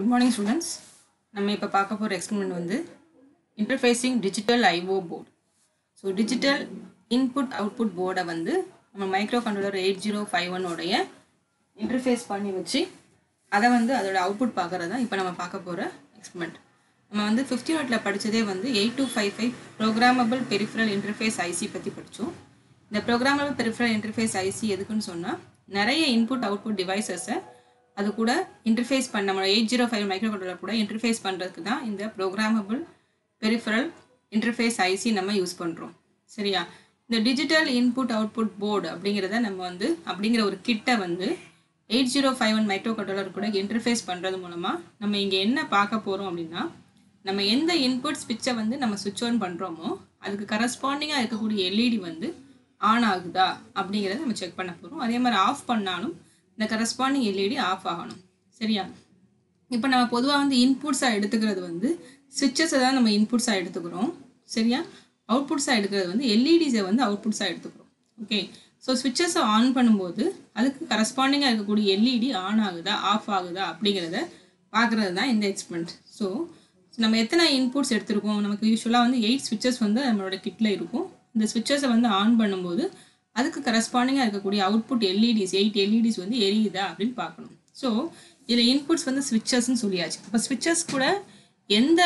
good morning students நம்ம இப்போ பார்க்க போகிற எக்ஸ்பெரிமெண்ட் வந்து interfacing digital IO board so digital input output போர்டை வந்து நம்ம micro controller eight zero five ஒன்னோடைய இன்டர்ஃபேஸ் பண்ணி வச்சு அதை வந்து அதோட அவுட்புட் பார்க்குறது தான் இப்போ நம்ம பார்க்க போகிற எக்ஸ்பெரிமெண்ட் நம்ம வந்து ஃபிஃப்டி நோட்டில் படித்ததே வந்து eight two five five programmable peripheral interface IC பற்றி படித்தோம் இந்த ப்ரோக்ராமபிள் பெரிஃபரல் இன்டர்ஃபேஸ் ஐசி எதுக்குன்னு சொன்னால் நிறைய இன்புட் அவுட்புட் டிவைசஸை அது கூட இன்டர்ஃபேஸ் பண்ண நம்ம eight zero five micro controller கூட இன்டர்ஃபேஸ் பண்ணுறதுக்கு தான் இந்த ப்ரோக்ராமபிள் பெரிஃபரல் இன்டர்ஃபேஸ் ஐசி நம்ம யூஸ் பண்ணுறோம் சரியா இந்த டிஜிட்டல் இன்புட் அவுட்புட் போர்டு அப்படிங்கிறத நம்ம வந்து அப்படிங்கிற ஒரு கிட்டை வந்து eight zero five one micro controller கூட இன்டர்ஃபேஸ் பண்ணுறது மூலமாக நம்ம இங்கே என்ன பார்க்க போகிறோம் அப்படின்னா நம்ம எந்த இன்புட் ஸ்விட்சை வந்து நம்ம சுவிட்ச் ஆன் பண்ணுறோமோ அதுக்கு கரஸ்பாண்டிங்காக இருக்கக்கூடிய எல்இடி வந்து ஆன் ஆகுதா அப்படிங்கிறத நம்ம செக் பண்ண போகிறோம் அதே மாதிரி ஆஃப் பண்ணாலும் இந்த கரஸ்பாண்டிங் எல்இடி ஆஃப் ஆகணும் சரியா இப்போ நம்ம பொதுவாக வந்து இன்புட்ஸாக எடுத்துக்கிறது வந்து ஸ்விட்சஸை தான் நம்ம இன்புட்ஸாக எடுத்துக்கிறோம் சரியா அவுட்புட்ஸாக எடுக்கிறது வந்து எல்இடிஸை வந்து அவுட்புட்ஸாக எடுத்துக்கிறோம் ஓகே ஸோ ஸ்விட்சஸை ஆன் பண்ணும்போது அதுக்கு கரஸ்பாண்டிங்காக இருக்கக்கூடிய எல்இடி ஆன் ஆகுதா ஆஃப் ஆகுதா அப்படிங்கிறத பார்க்குறது தான் இந்த எக்ஸ்பெரிமெண்ட் ஸோ நம்ம எத்தனை இன்புட்ஸ் எடுத்திருக்கோம் நமக்கு யூஸ்வலாக வந்து எயிட் ஸ்விட்சஸ் வந்து நம்மளோட கிட்டில் இருக்கும் இந்த ஸ்விட்சஸை வந்து ஆன் பண்ணும்போது அதுக்கு கரஸ்பாண்டிங்காக இருக்கக்கூடிய அவுட்புட் எல்இடிஸ் எயிட் எல்இடிஸ் வந்து எரியுதா அப்படின்னு பார்க்கணும் ஸோ இதில் இன்புட்ஸ் வந்து ஸ்விட்சஸ்ன்னு சொல்லியாச்சு அப்போ ஸ்விட்சஸ் கூட எந்த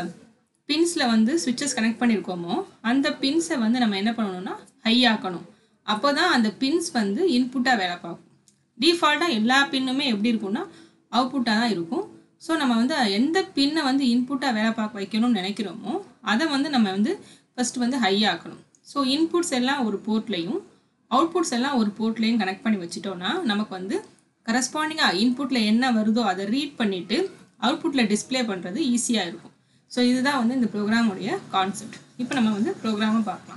பின்ஸில் வந்து ஸ்விட்சஸ் கனெக்ட் பண்ணியிருக்கோமோ அந்த பின்ஸை வந்து நம்ம என்ன பண்ணணும்னா ஹை ஆக்கணும் அப்போ தான் அந்த பின்ஸ் வந்து இன்புட்டாக வேலை பார்க்கும் டிஃபால்ட்டாக எல்லா பின்னுமே எப்படி இருக்கும்னா அவுட்புட்டாக தான் இருக்கும் ஸோ நம்ம வந்து எந்த பின்னை வந்து இன்புட்டாக வேலை பார்க்க வைக்கணும்னு நினைக்கிறோமோ அதை வந்து நம்ம வந்து ஃபஸ்ட்டு வந்து ஹை ஆக்கணும் ஸோ இன்புட்ஸ் எல்லாம் ஒரு போர்ட்லேயும் அவுட்புட்ஸ் எல்லாம் ஒரு போர்ட்லேயும் கனெக்ட் பண்ணி வச்சுட்டோன்னா நமக்கு வந்து கரஸ்பாண்டிங்காக இன்புட்டில் என்ன வருதோ அதை ரீட் பண்ணிவிட்டு அவுட்புட்டில் டிஸ்பிளே பண்ணுறது ஈஸியாக இருக்கும் ஸோ இதுதான் வந்து இந்த ப்ரோக்ராமுடைய கான்செப்ட் இப்போ நம்ம வந்து ப்ரோக்ராமை பார்க்கலாம்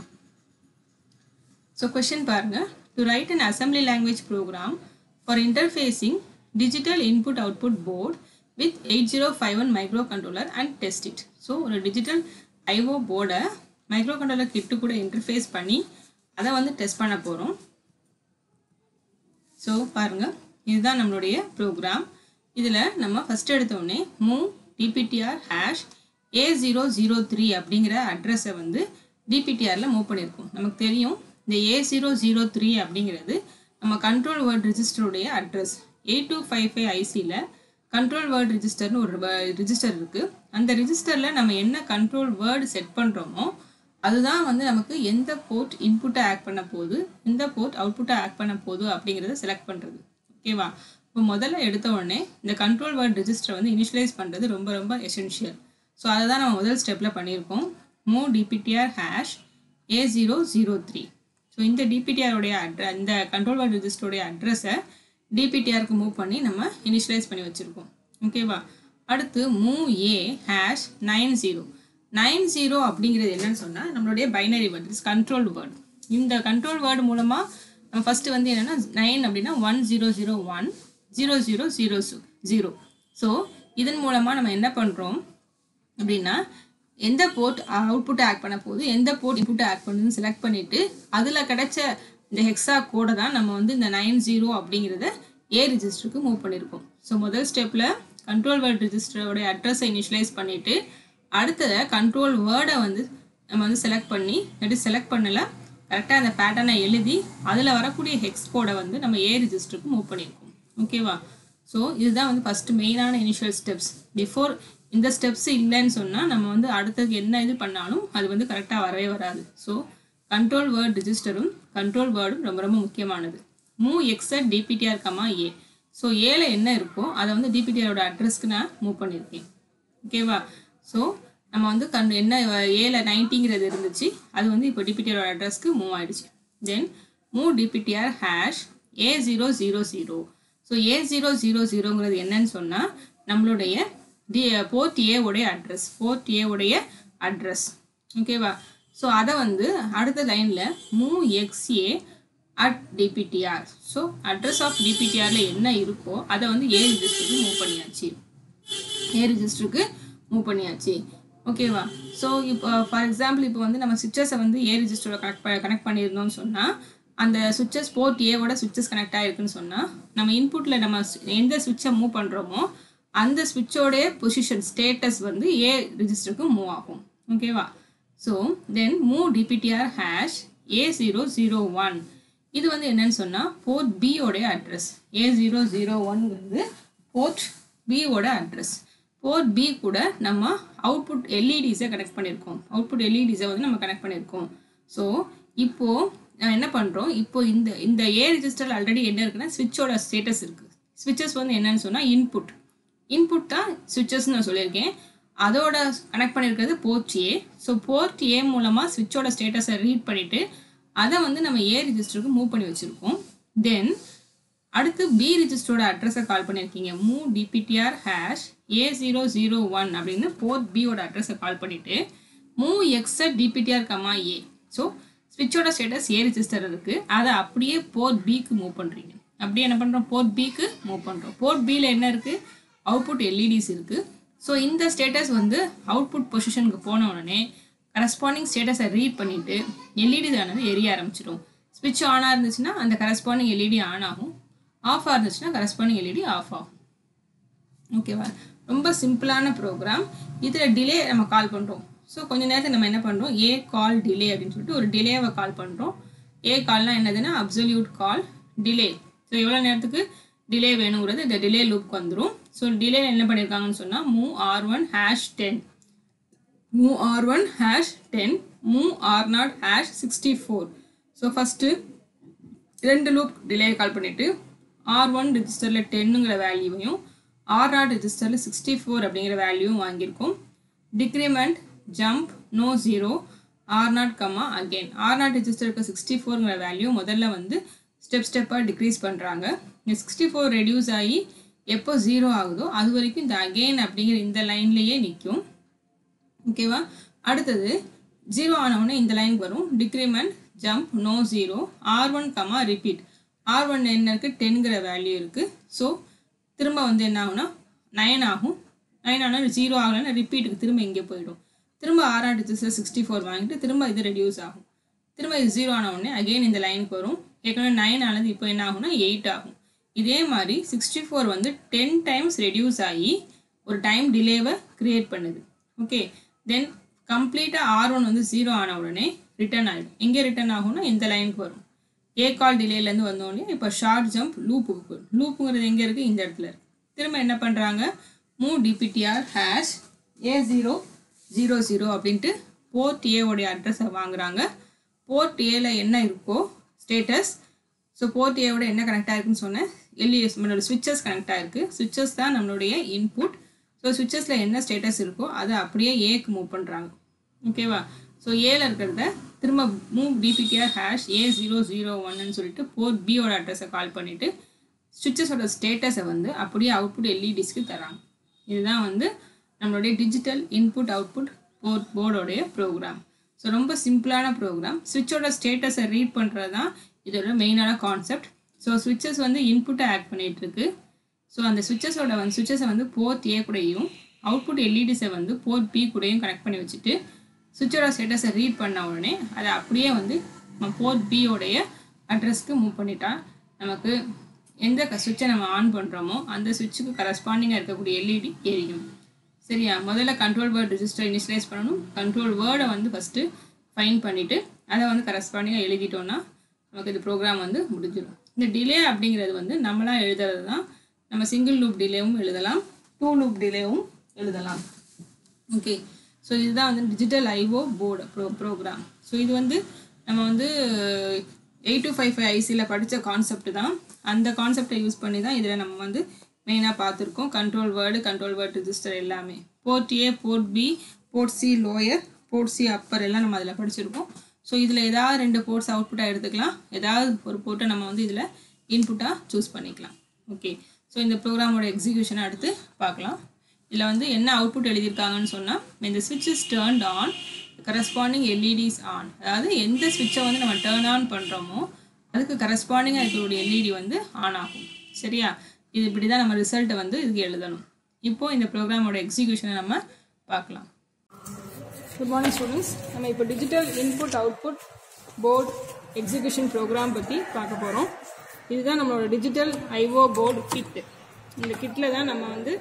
ஸோ கொஷின் பாருங்கள் to write an assembly language program for interfacing digital input output port with eight zero five one micro controller and test it so ஒரு டிஜிட்டல் ஐஓ போர்டை மைக்ரோ கண்ட்ரோலர் கிட்டு கூட interface பண்ணி அதை வந்து test பண்ண போகிறோம் so பாருங்கள் இதுதான் நம்மளுடைய ப்ரோக்ராம் இதில் நம்ம ஃபஸ்ட் எடுத்தோடனே mov DPTR hash A zero zero three அப்படிங்கிற அட்ரஸை வந்து டிபிடிஆரில் மூவ் பண்ணியிருக்கோம் நமக்கு தெரியும் இந்த ஏ ஜீரோ ஜீரோ த்ரீ அப்படிங்கிறது நம்ம கண்ட்ரோல் வேர்ட் ரிஜிஸ்டருடைய address eight two five five ஐசியில் கண்ட்ரோல் வேர்ட் ரிஜிஸ்டர்னு ஒரு ரிஜிஸ்டர் இருக்குது அந்த ரிஜிஸ்டரில் நம்ம என்ன கண்ட்ரோல் வேர்டு செட் பண்ணுறோமோ அதுதான் வந்து நமக்கு எந்த போர்ட் இன்புட்டை ஆக்ட் பண்ண போகுது எந்த போர்ட் அவுட்புட்டை ஆக்ட் பண்ண போகுது அப்படிங்கிறத செலக்ட் பண்ணுறது ஓகேவா இப்போ முதல்ல எடுத்த உடனே இந்த கண்ட்ரோல் வேர்ட் ரிஜிஸ்டரை வந்து இனிஷியலைஸ் பண்ணுறது ரொம்ப ரொம்ப எசென்ஷியல் ஸோ அதை தான் நம்ம முதல் ஸ்டெப்பில் பண்ணியிருக்கோம் mov DPTR hash A zero zero three so இந்த டிபிடிஆருடைய அட்ர இந்த கண்ட்ரோல் வேர்ட் ரிஜிஸ்டருடைய அட்ரஸை டிபிடிஆருக்கு மூவ் பண்ணி நம்ம இனிஷியலைஸ் பண்ணி வச்சுருக்கோம் ஓகேவா அடுத்து mov A hash nine zero nine zero அப்படிங்கிறது என்னன்னு சொன்னால் நம்மளுடைய binary word it's control word இந்த கண்ட்ரோல் வேர்டு மூலமாக நம்ம ஃபஸ்ட்டு வந்து என்னென்னா நைன் அப்படின்னா one zero zero one zero zero zero zero so இதன் மூலமாக நம்ம என்ன பண்ணுறோம் அப்படின்னா எந்த போர்ட் அவுட்புட்டை ஆக்ட் பண்ண போகுது எந்த போர்ட் இன்புட்டை ஆக்ட் பண்ணுதுன்னு செலக்ட் பண்ணிவிட்டு அதில் கிடைச்ச இந்த ஹெக்ஸா கோடை தான் நம்ம வந்து இந்த நைன் ஜீரோ அப்படிங்கிறத ஏ ரிஜிஸ்டருக்கு மூவ் பண்ணியிருக்கோம் ஸோ முதல் ஸ்டெப்பில் கண்ட்ரோல் வேர்ட் ரிஜிஸ்டரோடைய அட்ரஸை இனிஷியலைஸ் பண்ணிவிட்டு அடுத்ததை கண்ட்ரோல் வேர்டை வந்து நம்ம வந்து செலக்ட் பண்ணி இல்லாட்டி செலக்ட் பண்ணல கரெக்டாக அந்த பேட்டர்னை எழுதி அதில் வரக்கூடிய ஹெக்ஸ் கோடை வந்து நம்ம ஏ ரிஜிஸ்டருக்கு மூவ் பண்ணியிருக்கோம் ஓகேவா ஸோ இதுதான் வந்து ஃபஸ்ட்டு மெயினான இனிஷியல் ஸ்டெப்ஸ் பிஃபோர் இந்த ஸ்டெப்ஸ் இல்லைன்னு சொன்னால் நம்ம வந்து அடுத்தது என்ன இது பண்ணாலும் அது வந்து கரெக்டாக வரவே வராது ஸோ கண்ட்ரோல் வேர்ட் ரிஜிஸ்டரும் கண்ட்ரோல் வேர்டும் ரொம்ப ரொம்ப முக்கியமானது மூ X at DPTR comma A so ஏல என்ன இருக்கோ அதை வந்து டிபிடிஆரோட அட்ரஸ்க்கு நான் மூவ் பண்ணியிருக்கேன் ஓகேவா ஸோ நம்ம வந்து கண் என்ன ஏல நைன்ட்டிங்கிறது இருந்துச்சு அது வந்து இப்போ டிபிடிஆரோட அட்ரஸ்க்கு மூவ் ஆயிடுச்சு then mov DPTR hash A zero zero zero so A zero zero ஜீரோங்கிறது என்னன்னு சொன்னால் நம்மளுடைய டி போர்ட் ஏ உடைய அட்ரஸ் போர்ட் ஏ உடைய அட்ரஸ் ஓகேவா ஸோ அதை வந்து அடுத்த லைனில் mov X A at DPTR so address of டிபிடிஆரில் என்ன இருக்கோ அதை வந்து ஏ ரிஜிஸ்டருக்கு மூவ் பண்ணியாச்சு ஏ ரிஜிஸ்டருக்கு மூவ் பண்ணியாச்சு ஓகேவா ஸோ இப்போ ஃபார் எக்ஸாம்பிள் இப்போ வந்து நம்ம சுவிச்சஸை வந்து ஏ ரிஜிஸ்டரோட கனெக்ட் ப கனெக்ட் பண்ணியிருந்தோம்னு சொன்னால் அந்த சுவிச்சஸ் போர்ட் ஏவோட சுவிச்சஸ் கனெக்ட் ஆகிருக்குன்னு சொன்னால் நம்ம இன்புட்டில் நம்ம எந்த சுவிட்சை மூவ் பண்ணுறோமோ அந்த ஸ்விட்சோடைய பொசிஷன் ஸ்டேட்டஸ் வந்து ஏ ரிஜிஸ்டருக்கு மூவ் ஆகும் ஓகேவா so then move DPTR hash A zero zero one இது வந்து என்னன்னு சொன்னால் போர்ட் பியோடைய அட்ரஸ் ஏ ஜீரோ ஜீரோ ஒன்ங்கிறது போர்ட் பியோட அட்ரஸ் போர்ட் பி கூட நம்ம அவுட்புட் எல்இடிஸை கனெக்ட் பண்ணியிருக்கோம் அவுட்புட் எல்இடிஸை வந்து நம்ம கனெக்ட் பண்ணியிருக்கோம் ஸோ இப்போது நான் என்ன பண்ணுறோம் இப்போ இந்த இந்த ஏ ரிஜிஸ்டர் ஆல்ரெடி என்ன இருக்குன்னா ஸ்விட்சோட ஸ்டேட்டஸ் இருக்குது ஸ்விட்சஸ் வந்து என்னன்னு சொன்னால் இன்புட் இன்புட் தான் ஸ்விட்சஸ்னு நான் சொல்லியிருக்கேன் அதோட கனெக்ட் பண்ணியிருக்கிறது port A so port A மூலமாக ஸ்விட்சோட ஸ்டேட்டஸை ரீட் பண்ணிவிட்டு அதை வந்து நம்ம ஏ ரிஜிஸ்டருக்கு மூவ் பண்ணி வச்சுருக்கோம் தென் அடுத்து பி ரிஜிஸ்டரோட அட்ரஸை கால் பண்ணியிருக்கீங்க mov DPTR hash A zero zero one அப்படின்னு போர்ட் பியோட அட்ரஸை கால் பண்ணிவிட்டு mov X at DPTR comma A so ஸ்விட்சோட ஸ்டேட்டஸ் ஏ ரிஜிஸ்டர் இருக்குது அதை அப்படியே போர்ட் பிக்கு மூவ் பண்ணுறீங்க அப்படியே என்ன பண்ணுறோம் போர்ட் பிக்கு மூவ் பண்ணுறோம் போர்ட் பியில் என்ன இருக்குது அவுட்புட் எல்இடிஸ் இருக்குது ஸோ இந்த ஸ்டேட்டஸ் வந்து அவுட்புட் பொசிஷனுக்கு போன உடனே கரஸ்பாண்டிங் ஸ்டேட்டஸை ரீட் பண்ணிவிட்டு எல்இடி ஆனது எரிய ஆரம்பிச்சிடும் ஸ்விட்ச் ஆனாக இருந்துச்சுன்னா அந்த கரஸ்பாண்டிங் எல்இடி ஆன் ஆகும் ஆஃபாக இருந்துச்சுன்னா கரஸ்பாண்டிங் எல்இடி ஆஃப் ஆகும் ஓகேவா ரொம்ப சிம்பிளான ப்ரோக்ராம் இதில் டிலே நம்ம கால் பண்ணுறோம் ஸோ கொஞ்ச நேரத்தில் நம்ம என்ன பண்ணுறோம் ஏ கால் டிலே அப்படின்னு சொல்லிட்டு ஒரு டிலேவை கால் பண்ணுறோம் ஏ கால்னால் என்னதுன்னா அப்சல்யூட் கால் டிலே ஸோ எவ்வளோ நேரத்துக்கு டிலே வேணுங்கிறது இந்த டிலே லூப்க்கு வந்துடும் ஸோ டிலே என்ன பண்ணியிருக்காங்கன்னு சொன்னால் move R one hash ten move R one hash ten move R naught hash sixty four so first ரெண்டு லூப் டிலே கால் பண்ணிவிட்டு ஆர் ஒன் ரிஜிஸ்டரில் டென்னுங்கிற வேல்யூவையும் ஆர் நாட் ரிஜிஸ்டரில் சிக்ஸ்டி ஃபோர் அப்படிங்கிற வேல்யூவும் வாங்கியிருக்கோம் decrement jump no zero R naught comma again R naught ரிஜிஸ்டருக்கு சிக்ஸ்டி ஃபோருங்கிற வேல்யூ முதல்ல வந்து ஸ்டெப் ஸ்டெப்பாக டிக்ரீஸ் பண்ணுறாங்க இந்த சிக்ஸ்டி ஃபோர் ரெடியூஸ் ஆகி எப்போ ஜீரோ ஆகுதோ அது வரைக்கும் இந்த அகெயின் அப்படிங்கிற இந்த லைன்லேயே நிற்கும் ஓகேவா அடுத்தது ஜீரோ ஆனவுடனே இந்த லைன் வரும் decrement jump no zero R one comma repeat R one என்ன இருக்குது டென்கிற வேல்யூ இருக்குது ஸோ திரும்ப வந்து என்ன ஆகும்னா நைன் ஆகும் நைன் ஆனால் ஜீரோ ஆகலைன்னா ரிப்பீட்டுக்கு திரும்ப இங்கே போயிடும் திரும்ப ஆறாம் டிஜிட்ஸில் சிக்ஸ்டி ஃபோர் வாங்கிட்டு திரும்ப இது ரெடியூஸ் ஆகும் திரும்ப இது ஜீரோ ஆன உடனே அகெயின் இந்த லைனுக்கு வரும் ஏற்கனவே நைன் ஆனது இப்போ என்ன ஆகும்னா எயிட் ஆகும் இதே மாதிரி சிக்ஸ்டி ஃபோர் வந்து டென் டைம்ஸ் ரெடியூஸ் ஆகி ஒரு டைம் டிலேவை க்ரியேட் பண்ணுது ஓகே தென் கம்ப்ளீட்டாக ஆர் ஒன் வந்து ஜீரோ ஆன உடனே ரிட்டர்ன் ஆகிடும் எங்கே ரிட்டர்ன் ஆகும்னா இந்த லைனுக்கு வரும் ஏ கால் டிலேலேருந்து வந்தோடனே இப்போ ஷார்ட் ஜம்ப் லூப்புக்கு போயிடும் லூப்புங்கிறது எங்கே இருக்குது இந்த இடத்துல இருக்குது திரும்ப என்ன பண்ணுறாங்க mov DPTR hash A zero zero zero அப்படின்ட்டு போர்ட் ஏவோடைய அட்ரஸை வாங்குறாங்க போர்ட் ஏல என்ன இருக்கோ ஸ்டேட்டஸ் ஸோ போர்ட் ஏவோட என்ன கனெக்ட் ஆயிருக்குன்னு சொன்னேன் எல்இஎஸ் நம்மளோட ஸ்விட்சஸ் கனெக்ட் ஆயிருக்கு ஸ்விட்சஸ் தான் நம்மளுடைய இன்புட் ஸோ ஸ்விட்சஸில் என்ன ஸ்டேட்டஸ் இருக்கோ அதை அப்படியே ஏக்கு மூவ் பண்ணுறாங்க ஓகேவா ஸோ ஏல இருக்கிறத திரும்ப move DPTR hash A zero zero ஒன்னு சொல்லிட்டு போர்ட் பியோட அட்ரஸை கால் பண்ணிவிட்டு ஸ்விட்சஸோட ஸ்டேட்டஸை வந்து அப்படியே அவுட்புட் எல்இடிஸ்க்கு தராங்க இதுதான் வந்து நம்மளுடைய டிஜிட்டல் இன்புட் அவுட்புட் போர்ட் போர்டோடைய ப்ரோக்ராம் ஸோ ரொம்ப சிம்பிளான ப்ரோக்ராம் ஸ்விட்சோட ஸ்டேட்டஸை ரீட் பண்ணுறது தான் இதோட மெயினான கான்செப்ட் ஸோ ஸ்விட்சஸ் வந்து இன்புட்டை ஆட் பண்ணிகிட்டு இருக்கு ஸோ அந்த ஸ்விட்சஸோட வந்து ஸ்விட்சஸை வந்து போர்ட் ஏ கூடயும் அவுட்புட் எல்இடிஸை வந்து போர்ட் பி கூடயும் கனெக்ட் பண்ணி வச்சுட்டு சுவிட்சோட ஸ்டேட்டஸை ரீட் பண்ண உடனே அதை அப்படியே வந்து நம்ம போர்ட் பியோடைய அட்ரஸ்க்கு மூவ் பண்ணிட்டா நமக்கு எந்த சுவிட்சை நம்ம ஆன் பண்ணுறோமோ அந்த சுவிட்சுக்கு கரஸ்பாண்டிங்காக இருக்கக்கூடிய எல்இடி எரியும் சரியா முதல்ல கண்ட்ரோல் வேர்ட் ரிஜிஸ்டர் இனிஷியலைஸ் பண்ணணும் கண்ட்ரோல் வேர்டை வந்து ஃபஸ்ட்டு ஃபைன் பண்ணிவிட்டு அதை வந்து கரஸ்பாண்டிங்காக எழுதிட்டோன்னா நமக்கு இது ப்ரோக்ராம் வந்து முடிஞ்சிடும் இந்த டிலே அப்படிங்கிறது வந்து நம்மளாக எழுதுறது தான் நம்ம சிங்கிள் லூப் டிலேவும் எழுதலாம் டூ லூப் டிலேவும் எழுதலாம் ஓகே ஸோ இதுதான் வந்து digital IO board pro program so இது வந்து நம்ம வந்து எயிட் டூ ஃபைவ் ஃபைவ் ஐசியில் படித்த கான்செப்ட் தான் அந்த கான்செப்டை யூஸ் பண்ணி தான் இதில் நம்ம வந்து மெயினாக பார்த்துருக்கோம் control word control word register எல்லாமே port A port B port C lower port C upper எல்லாம் நம்ம அதில் படிச்சிருக்கோம் ஸோ இதில் ஏதாவது ரெண்டு போர்ட்ஸ் அவுட்புட்டாக எடுத்துக்கலாம் ஏதாவது ஒரு போர்ட்டை நம்ம வந்து இதில் இன்புட்டாக சூஸ் பண்ணிக்கலாம் ஓகே ஸோ இந்த ப்ரோக்ராமோட எக்ஸிக்யூஷனை அடுத்து பார்க்கலாம் இதில் வந்து என்ன அவுட்புட் எழுதியிருக்காங்கன்னு சொன்னால் இந்த ஸ்விட்ச் is turned on corresponding LEDs on அதாவது எந்த ஸ்விட்சை வந்து நம்ம டேர்ன் ஆன் பண்ணுறோமோ அதுக்கு கரஸ்பாண்டிங்காக இருக்கக்கூடிய எல்இடி வந்து ஆன் ஆகும் சரியா இது இப்படி தான் நம்ம ரிசல்ட்டை வந்து இதுக்கு எழுதணும் இப்போது இந்த ப்ரோக்ராமோட எக்ஸிக்யூஷனை நம்ம பார்க்கலாம் குட் மார்னிங் ஸ்டூடெண்ட்ஸ் நம்ம இப்போ digital input output port execution program பற்றி பார்க்க போகிறோம் இதுதான் நம்மளோட டிஜிட்டல் ஐஓ போர்டு கிட் இந்த கிட்டில் தான் நம்ம வந்து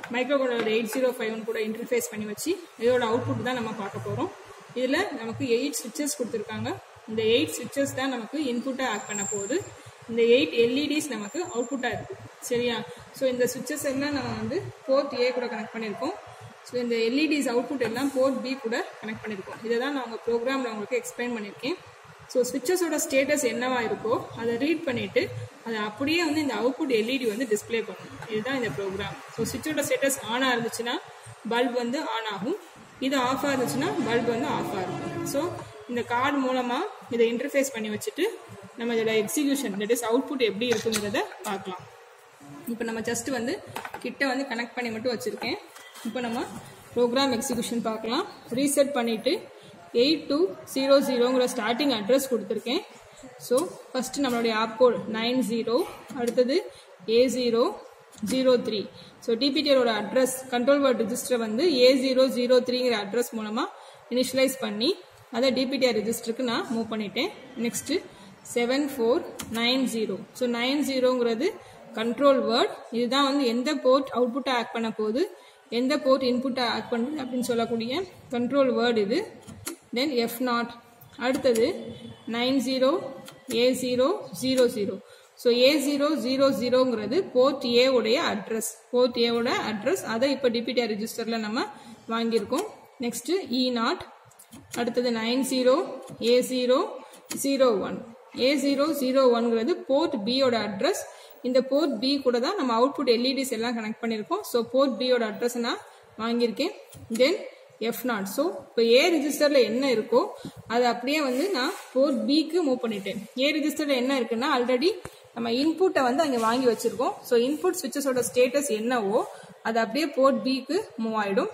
micro controller eight zero five one கூட இன்டர்ஃபேஸ் பண்ணி வச்சு இதோட அவுட்புட் தான் நம்ம பார்க்க போகிறோம் இதில் நமக்கு எயிட் சுவிட்சஸ் கொடுத்துருக்காங்க இந்த எயிட் சுவிட்சஸ் தான் நமக்கு இன்புட்டாக ஆட் பண்ண போகுது இந்த எயிட் எல்இடிஸ் நமக்கு அவுட்புட்டாக இருக்குது சரியா ஸோ இந்த சுவிட்சஸ் எல்லாம் நம்ம வந்து போர்ட் ஏ கூட கனெக்ட் பண்ணியிருக்கோம் ஸோ இந்த எல்இடிஸ் அவுட்புட் எல்லாம் போர்ட் பி கூட கனெக்ட் பண்ணியிருக்கோம் இதை தான் நான் உங்கள் ப்ரோக்ராமில் உங்களுக்கு எக்ஸ்பிளைன் பண்ணியிருக்கேன் ஸோ ஸ்விட்சஸோட ஸ்டேட்டஸ் என்னவா இருக்கோ அதை ரீட் பண்ணிட்டு அதை அப்படியே வந்து இந்த அவுட்புட் எல்இடி வந்து டிஸ்ப்ளே பண்ணும் இதுதான் இந்த ப்ரோக்ராம் ஸோ ஸ்விட்சோட ஸ்டேட்டஸ் ஆனாக இருந்துச்சுன்னா பல்ப் வந்து ஆன் ஆகும் இது ஆஃபாக இருந்துச்சுன்னா பல்ப் வந்து ஆஃபாக இருக்கும் ஸோ இந்த கார்டு மூலமாக இதை இன்டர்ஃபேஸ் பண்ணி வச்சுட்டு நம்ம இதோட எக்ஸிக்யூஷன் தட் இஸ் அவுட்புட் எப்படி இருக்குங்கிறத பார்க்கலாம் இப்போ நம்ம ஜஸ்ட் வந்து கிட்ட வந்து கனெக்ட் பண்ணி மட்டும் வச்சுருக்கேன் இப்போ நம்ம ப்ரோக்ராம் எக்ஸிக்யூஷன் பார்க்கலாம் ரீசெட் பண்ணிவிட்டு எயிட் டூ ஜீரோ ஜீரோங்கிற ஸ்டார்டிங் அட்ரஸ் கொடுத்துருக்கேன் ஸோ ஃபஸ்ட்டு நம்மளுடைய ஆப் கோட் நைன் ஜீரோ அடுத்தது A zero zero three so டிபிடிஆரோட அட்ரஸ் கண்ட்ரோல் வேர்ட் ரிஜிஸ்டர் வந்து ஏ ஜீரோ ஜீரோ த்ரீங்கிற அட்ரஸ் மூலமாக இனிஷியலைஸ் பண்ணி அதை டிபிடிஆர் ரிஜிஸ்டருக்கு நான் மூவ் பண்ணிட்டேன் next seven four nine zero so nine ஜீரோங்கிறது கண்ட்ரோல் வேர்ட் இதுதான் வந்து எந்த போர்ட் அவுட்புட்டை ஆக்ட் பண்ண போகுது எந்த போர்ட் இன்புட்டை ஆக்ட் பண்ணுது அப்படின்னு சொல்லக்கூடிய கண்ட்ரோல் வேர்டு இது தென் எஃப் நாட் அடுத்தது nine zero A zero zero zero so A zero zero ஜீரோங்கிறது போர்ட் ஏ உடைய அட்ரஸ் போர்ட் ஏவோட அட்ரஸ் அதை இப்போ டிபிடிஆர் ரிஜிஸ்டரில் நம்ம வாங்கியிருக்கோம் நெக்ஸ்ட்டு இ நாட் அடுத்தது nine zero A zero zero one A zero zero ஒன்ங்கிறது போர்ட் பியோட அட்ரஸ் இந்த போர்ட் பி கூட தான் நம்ம அவுட்புட் எல்இடிஸ் எல்லாம் கனெக்ட் பண்ணியிருக்கோம் ஸோ போர்ட் பியோட அட்ரஸ் நான் வாங்கியிருக்கேன் தென் எஃப் நாட் ஸோ இப்போ ஏ ரிஜிஸ்டரில் என்ன இருக்கோ அதை அப்படியே வந்து நான் போர்ட் பிக்கு மூவ் பண்ணிட்டேன் ஏ ரிஜிஸ்டரில் என்ன இருக்குன்னா ஆல்ரெடி நம்ம இன்புட்டை வந்து அங்கே வாங்கி வச்சிருக்கோம் ஸோ இன்புட் சுவிச்சஸோட ஸ்டேட்டஸ் என்னவோ அது அப்படியே போர்ட் பிக்கு மூவ் ஆகிடும்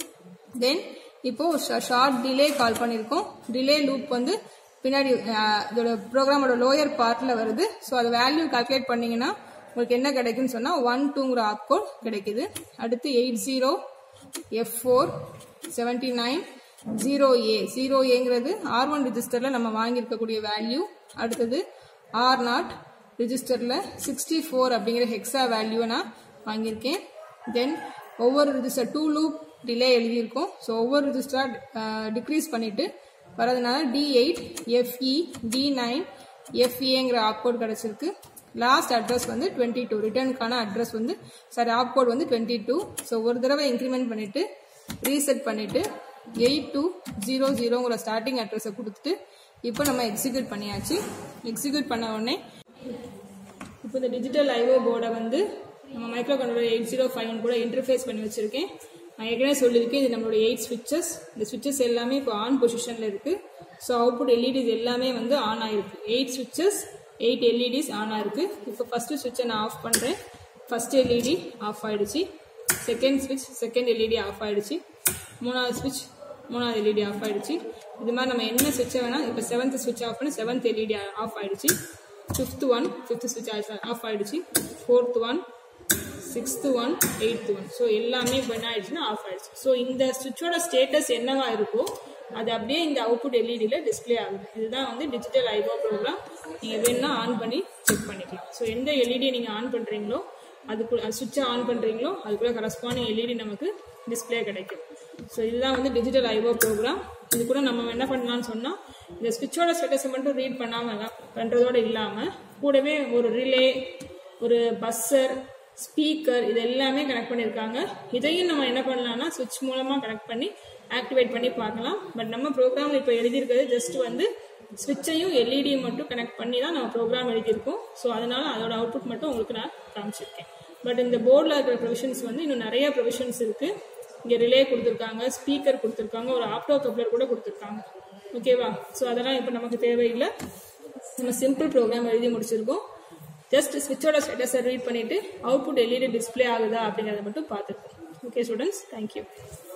தென் இப்போ ஷார்ட் டிலே கால் பண்ணியிருக்கோம் டிலே லூப் வந்து பின்னாடி இதோட ப்ரோக்ராமோட லோயர் பார்ட்டில் வருது ஸோ அது வேல்யூ கால்குலேட் பண்ணீங்கன்னா உங்களுக்கு என்ன கிடைக்குன்னு சொன்னால் ஒன் டூங்கிற ஆப் கோட் கிடைக்குது அடுத்து eight zero F four seventy nine zero A zero ஏங்கிறது ஆர் ஒன் ரிஜிஸ்டரில் நம்ம வாங்கியிருக்கக்கூடிய வேல்யூ அடுத்தது ஆர் நாட் ரிஜிஸ்டரில் சிக்ஸ்டி ஃபோர் அப்படிங்கிற ஹெக்ஸா வேல்யூவை நான் வாங்கியிருக்கேன் தென் ஒவ்வொரு ரிஜிஸ்டர் டூ லூப் டிலே எழுதியிருக்கோம் ஸோ ஒவ்வொரு ரிஜிஸ்டராக டிக்ரீஸ் பண்ணிவிட்டு வரதுனால D eight FE D nine எஃப்இங்கிற ஆப் கோட் கிடச்சிருக்கு லாஸ்ட் அட்ரஸ் வந்து டுவெண்ட்டி டூ ரிட்டர்னுக்கான அட்ரஸ் வந்து சாரி ஆப் கோட் வந்து டுவெண்ட்டி டூ ஸோ ஒரு தடவை இன்க்ரிமெண்ட் பண்ணிவிட்டு ரீசெட் பண்ணிவிட்டு எயிட் டூ ஜீரோ ஜீரோங்கிற ஸ்டார்டிங் அட்ரஸை கொடுத்துட்டு இப்போ நம்ம எக்ஸிக்யூட் பண்ணியாச்சு எக்ஸிக்யூட் பண்ண உடனே இப்போ இந்த டிஜிட்டல் ஐஓ போர்டை வந்து நம்ம micro controller eight zero five one கூட இன்டர்ஃபேஸ் பண்ணி வச்சுருக்கேன் நான் ஏற்கனவே சொல்லியிருக்கேன் இது நம்மளோட எயிட் ஸ்விட்சஸ் இந்த ஸ்விட்சஸ் எல்லாமே இப்போ ஆன் பொசிஷனில் இருக்குது ஸோ அவுட்புட் எல்இடிஸ் எல்லாமே வந்து ஆன் ஆகிருக்கு எயிட் ஸ்விட்சஸ் எயிட் எல்இடிஸ் ஆன் ஆயிருக்கு இப்போ ஃபஸ்ட்டு ஸ்விட்சை நான் ஆஃப் பண்ணுறேன் ஃபஸ்ட் எல்இடி ஆஃப் ஆகிடுச்சு செகண்ட் ஸ்விட்ச் செகண்ட் எல்இடி ஆஃப் ஆகிடுச்சு மூணாவது ஸ்விட்ச் மூணாவது எல்இடி ஆஃப் ஆகிடுச்சு இது மாதிரி நம்ம என்ன ஸ்விட்சை வேணால் இப்போ செவன்த் ஸ்விட்ச் ஆஃப் பண்ணி செவன்த் எல்இடி ஆஃப் ஆகிடுச்சு ஃபிஃப்த் ஒன் ஃபிஃப்த் ஸ்விட்ச் ஆஃப் ஆகிடுச்சு fourth one sixth one eighth one so எல்லாமே இப்போ என்ன ஆயிடுச்சுன்னா ஆஃப் ஆயிடுச்சு ஸோ இந்த சுவிட்சோட ஸ்டேட்டஸ் என்னவா இருக்கோ அது அப்படியே இந்த அவுட்புட் எல்இடியில் டிஸ்பிளே ஆகுது இதுதான் வந்து டிஜிட்டல் ஐபோ ப்ரோக்ராம் நீங்கள் வேணும்னா ஆன் பண்ணி செக் பண்ணிக்கலாம் ஸோ எந்த எல்இடியை நீங்கள் ஆன் பண்ணுறீங்களோ அதுக்குள்ள சுவிட்சை ஆன் பண்ணுறீங்களோ அதுக்குள்ள கரஸ்பாண்டிங் எல்இடி நமக்கு டிஸ்பிளே கிடைக்கும் ஸோ இதுதான் வந்து டிஜிட்டல் ஐபோ ப்ரோக்ராம் இது கூட நம்ம என்ன பண்ணலாம்னு சொன்னால் இந்த ஸ்விட்சோட ஸ்டேட்டஸை மட்டும் ரீட் பண்ணாமல் பண்ணுறதோடு இல்லாமல் கூடவே ஒரு ரிலே ஒரு பஸ்ஸர் ஸ்பீக்கர் இது எல்லாமே கனெக்ட் பண்ணியிருக்காங்க இதையும் நம்ம என்ன பண்ணலாம்னா சுவிட்ச் மூலமாக கனெக்ட் பண்ணி ஆக்டிவேட் பண்ணி பார்க்கலாம் பட் நம்ம ப்ரோக்ராம் இப்போ எழுதியிருக்கிறது ஜஸ்ட் வந்து ஸ்விட்சையும் எல்இடியும் மட்டும் கனெக்ட் பண்ணி தான் நம்ம ப்ரோக்ராம் எழுதியிருக்கோம் ஸோ அதனால அதோட அவுட்புட் மட்டும் உங்களுக்கு நான் காமிச்சிருக்கேன் பட் இந்த போர்டில் இருக்கிற ப்ரொவிஷன்ஸ் வந்து இன்னும் நிறைய ப்ரொவிஷன்ஸ் இருக்குது இங்கே ரிலே கொடுத்துருக்காங்க ஸ்பீக்கர் கொடுத்துருக்காங்க ஒரு ஆப்டோ கப்ளர் கூட கொடுத்துருக்காங்க ஓகேவா ஸோ அதெல்லாம் இப்போ நமக்கு தேவையில்லை நம்ம சிம்பிள் ப்ரோக்ராம் எழுதி முடிச்சிருக்கோம் ஜஸ்ட் ஸ்விட்சோட ஸ்டேட்டஸை ரீட் பண்ணிவிட்டு அவுட்புட் எல்இடி டிஸ்பிளே ஆகுதா அப்படிங்கிறத மட்டும் பார்த்துருக்கோம் ஓகே ஸ்டூடெண்ட்ஸ் தேங்க்யூ